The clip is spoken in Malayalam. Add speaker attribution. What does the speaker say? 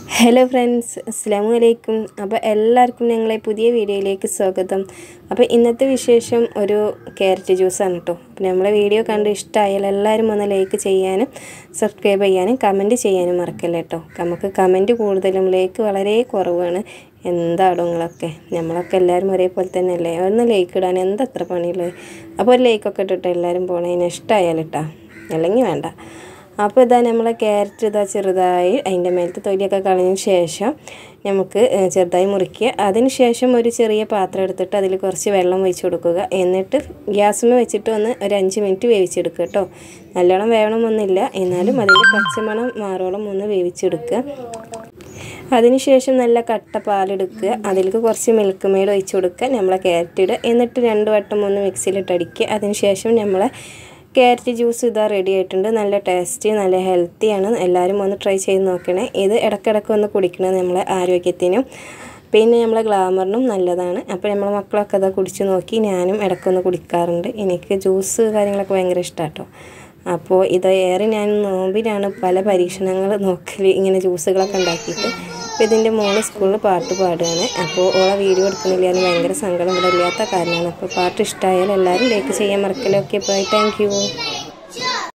Speaker 1: ഹലോ ഫ്രണ്ട്സ് അസ്സാമു അലൈക്കും അപ്പോൾ എല്ലാവർക്കും ഞങ്ങളെ പുതിയ വീഡിയോയിലേക്ക് സ്വാഗതം അപ്പോൾ ഇന്നത്തെ വിശേഷം ഒരു ക്യാരറ്റ് ജ്യൂസാണ് കേട്ടോ അപ്പോൾ നമ്മളെ വീഡിയോ കണ്ട് ഇഷ്ടമായാൽ എല്ലാവരും ഒന്ന് ലൈക്ക് ചെയ്യാനും സബ്സ്ക്രൈബ് ചെയ്യാനും കമൻറ്റ് ചെയ്യാനും മറക്കല്ല കേട്ടോ നമുക്ക് കമൻറ്റ് കൂടുതലും ലൈക്ക് വളരെ കുറവാണ് എന്താടോ നിങ്ങളൊക്കെ നമ്മളൊക്കെ എല്ലാവരും ഒരേപോലെ തന്നെ അല്ലേ ഒന്ന് ലൈക്ക് ഇടാൻ എന്താ അത്ര പണിയുള്ളത് അപ്പോൾ ഒരു ലൈക്കൊക്കെ ഇട്ടിട്ട് എല്ലാവരും പോണതിന് ഇഷ്ടമായാൽ ഇട്ടാ അല്ലെങ്കിൽ വേണ്ട അപ്പോൾ ഇതാ നമ്മളെ ക്യാരറ്റ് ഇതാ ചെറുതായി അതിൻ്റെ മേലത്തെ തൊലിയൊക്കെ കളഞ്ഞതിന് ശേഷം നമുക്ക് ചെറുതായി മുറിക്കുക അതിന് ശേഷം ഒരു ചെറിയ പാത്രം എടുത്തിട്ട് അതിൽ കുറച്ച് വെള്ളം ഒഴിച്ച് കൊടുക്കുക എന്നിട്ട് ഗ്യാസുമേ വെച്ചിട്ട് ഒന്ന് ഒരു അഞ്ച് മിനിറ്റ് വേവിച്ചെടുക്കുക കേട്ടോ നല്ലോണം വേവണമെന്നില്ല എന്നാലും അതിൻ്റെ പച്ചമണം മാറോളം ഒന്ന് വേവിച്ചെടുക്കുക അതിനുശേഷം നല്ല കട്ട പാലെടുക്കുക അതിലേക്ക് കുറച്ച് മിൽക്ക് മെയ്ഡ് ഒഴിച്ച് കൊടുക്കുക നമ്മളെ ക്യാരറ്റ് ഇടുക എന്നിട്ട് രണ്ട് വട്ടം ഒന്ന് മിക്സിയിലിട്ട് അടിക്കുക അതിനുശേഷം നമ്മളെ ക്യാരറ്റ് ജ്യൂസ് ഇതാ റെഡി ആയിട്ടുണ്ട് നല്ല ടേസ്റ്റി നല്ല ഹെൽത്തിയാണ് എല്ലാവരും ഒന്ന് ട്രൈ ചെയ്ത് നോക്കണേ ഇത് ഇടയ്ക്കിടയ്ക്ക് ഒന്ന് കുടിക്കണത് നമ്മളെ ആരോഗ്യത്തിനും പിന്നെ നമ്മളെ ഗ്ലാമറിനും നല്ലതാണ് അപ്പോൾ നമ്മളെ മക്കളൊക്കെ അതാ കുടിച്ച് നോക്കി ഞാനും ഇടയ്ക്കൊന്ന് കുടിക്കാറുണ്ട് എനിക്ക് ജ്യൂസ് കാര്യങ്ങളൊക്കെ ഭയങ്കര ഇഷ്ടമാണ് കേട്ടോ അപ്പോൾ ഇത് ഏറെ ഞാൻ നോമ്പിനാണ് പല പരീക്ഷണങ്ങൾ നോക്കൽ ഇങ്ങനെ ജ്യൂസുകളൊക്കെ ഉണ്ടാക്കിയിട്ട് അപ്പോൾ ഇതിൻ്റെ മോള് സ്കൂളിൽ പാട്ട് പാടുകയാണ് അപ്പോൾ ഓളെ വീഡിയോ എടുക്കുന്നില്ല എന്ന് ഭയങ്കര സങ്കടം ഇവിടെ ഇല്ലാത്ത കാരണമാണ് അപ്പോൾ പാട്ട് ഇഷ്ടമായാൽ എല്ലാവരും ലൈക്ക് ചെയ്യാൻ മറക്കലൊക്കെ ബൈ താങ്ക് യു